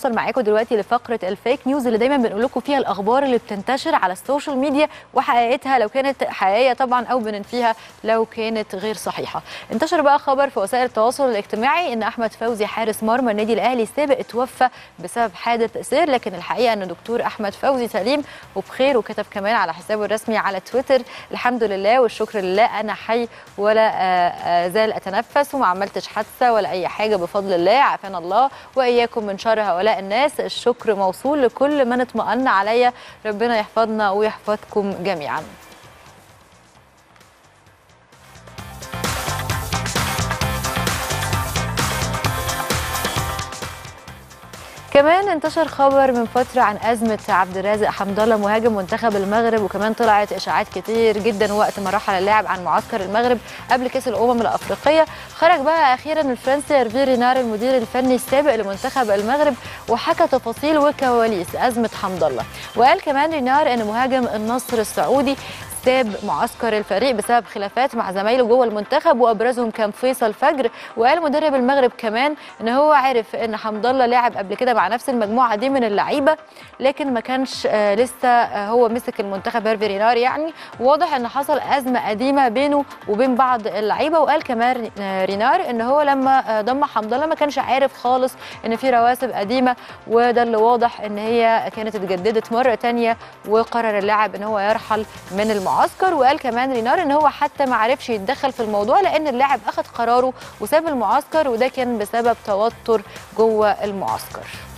نوصل معاكم دلوقتي لفقره الفيك نيوز اللي دايما بنقول لكم فيها الاخبار اللي بتنتشر على السوشيال ميديا وحقيقتها لو كانت حقيقيه طبعا او بننفيها لو كانت غير صحيحه انتشر بقى خبر في وسائل التواصل الاجتماعي ان احمد فوزي حارس مرمى النادي الاهلي السابق اتوفى بسبب حادث سير لكن الحقيقه ان دكتور احمد فوزي سليم وبخير وكتب كمان على حسابه الرسمي على تويتر الحمد لله والشكر لله انا حي ولا زال اتنفس وما عملتش حادثه ولا اي حاجه بفضل الله عافانا الله واياكم من شر هؤلاء الناس الشكر موصول لكل من اطمأن عليا ربنا يحفظنا ويحفظكم جميعا كمان انتشر خبر من فتره عن ازمه عبد الرازق حمد الله مهاجم منتخب المغرب وكمان طلعت اشاعات كتير جدا وقت ما رحل اللاعب عن معسكر المغرب قبل كاس الامم الافريقيه خرج بقى اخيرا الفرنسي هيرفي رينار المدير الفني السابق لمنتخب المغرب وحكى تفاصيل وكواليس ازمه حمد الله وقال كمان رينار ان مهاجم النصر السعودي ساب معسكر الفريق بسبب خلافات مع زمايله جوه المنتخب وابرزهم كان فيصل فجر وقال مدرب المغرب كمان ان هو عارف ان حمد الله لعب قبل كده مع نفس المجموعه دي من اللعيبه لكن ما كانش آه لسه آه هو مسك المنتخب هيرفي رينار يعني واضح ان حصل ازمه قديمه بينه وبين بعض اللعيبه وقال كمان آه رينار ان هو لما ضم حمد الله ما كانش عارف خالص ان في رواسب قديمه وده اللي واضح ان هي كانت اتجددت مره ثانيه وقرر اللاعب ان هو يرحل من المعسكر المعسكر وقال كمان رينار ان هو حتى ما عرفش يتدخل في الموضوع لان اللاعب اخذ قراره وساب المعسكر وده كان بسبب توتر جوه المعسكر